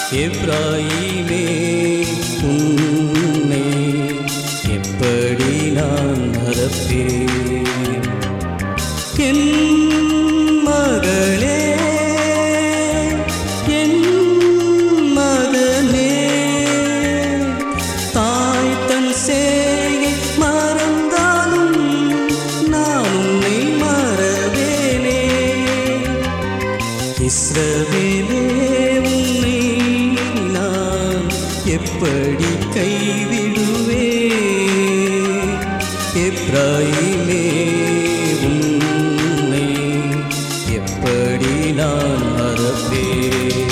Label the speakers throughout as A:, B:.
A: எப்ராயிமே உன்னை எப்படி நான் மறப்பேன் என் மகளே என் மகனே தாய் தன் சேயை மறந்தாலும் நான் உன்னை மறவேனே இஸ்ரவேலே உன்னை நான் எப்படி கைவிடுவே எப்ராயிமே உன்னை எப்படி நான் மறப்பேன்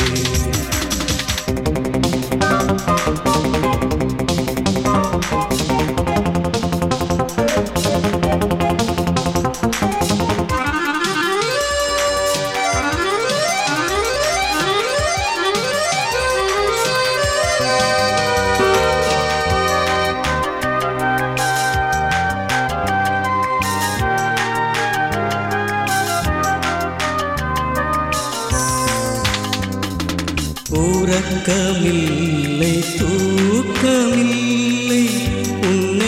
A: உறக்கமில்லை தூக்கமில்லை உன்னை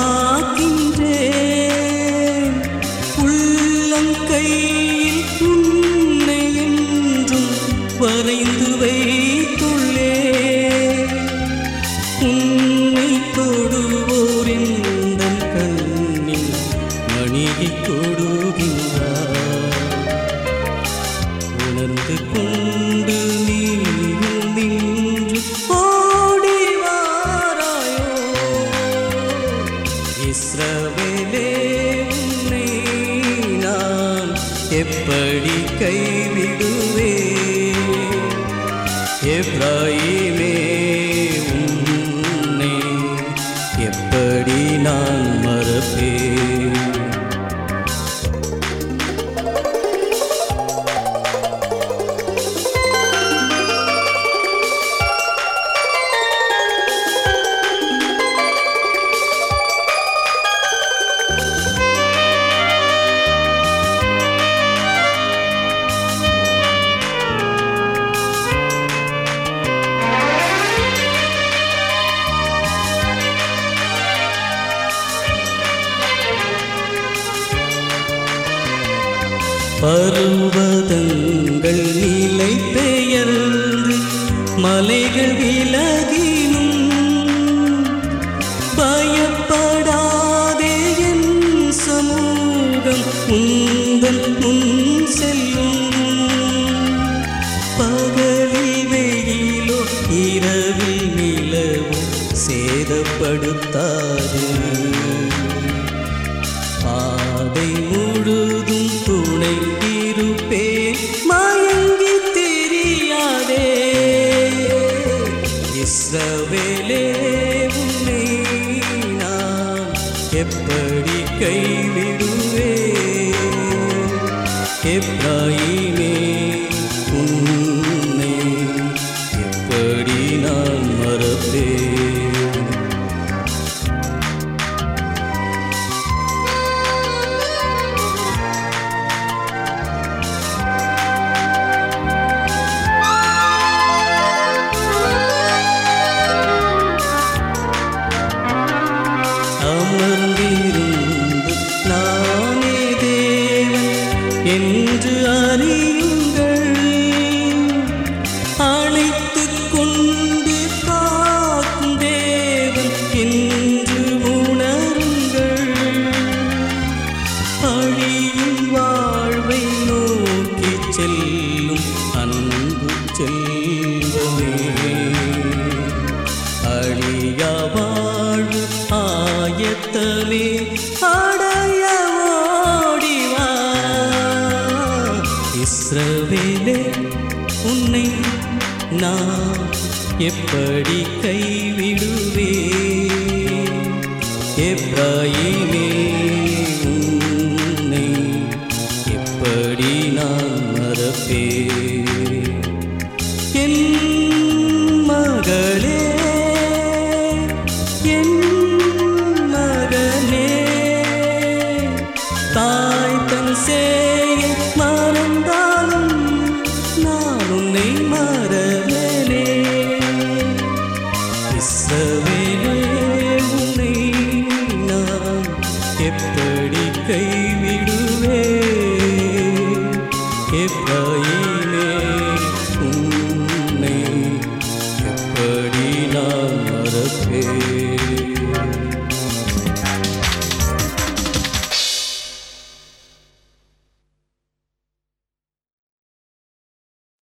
A: காக்கின்றேன் உள்ளங்கையில் உன்னை என்றும் வரைந்து வைத்துள்ளே உன்னை தொடுவோர் எந்த கண்ணில் மணியை தொடுகின்றார் உணர்ந்து கொண்டு நீயும் நின்று ஓடி வாராயோ இஸ்ரவேலே உன்னை நான் எப்படி கைவிடுவே எப்ராயிமே உன்னை எப்படி நான் மறப்பேன் பருவதங்கள் நிலை பெயர்ந்து மலைகள் விலகினும் பயப்படாதே என் சமூகம் உந்தன் முன் செல்லும் பகலில் வெயிலோ இரவில் நிலவோ சேதப்படுத்தாது பாதை முழுதும் துணை இருப்பேன் மயங்கி தெரியாதே இஸ்ரவேலே உன்னை நான் எப்படி கைவிடுவே எப்ராயிமே உன்னை எப்படி நான் மறப்பேன் அமர்ந்திருந்து நானே தேவன் என்று அறியுங்கள் அழைத்துக் கொண்டு காக்கும் தேவன் என்று உணருங்கள் அழியும் வாழ்வை நோக்கி செல்லும் அன்பு செல்வமே அழியா வாழ்வு ஆயத்தமே அடைய ஓடிவா இஸ்ரவேலே உன்னை நான் எப்படி கைவிடுவே எப்ராயிமே உன்னை எப்படி நான் மறப்பேன் என் மகளே என் மகனே தாய் தன் சேயை மறந்தாலும் நான் உன்னை மறவேனே மறப்பேன்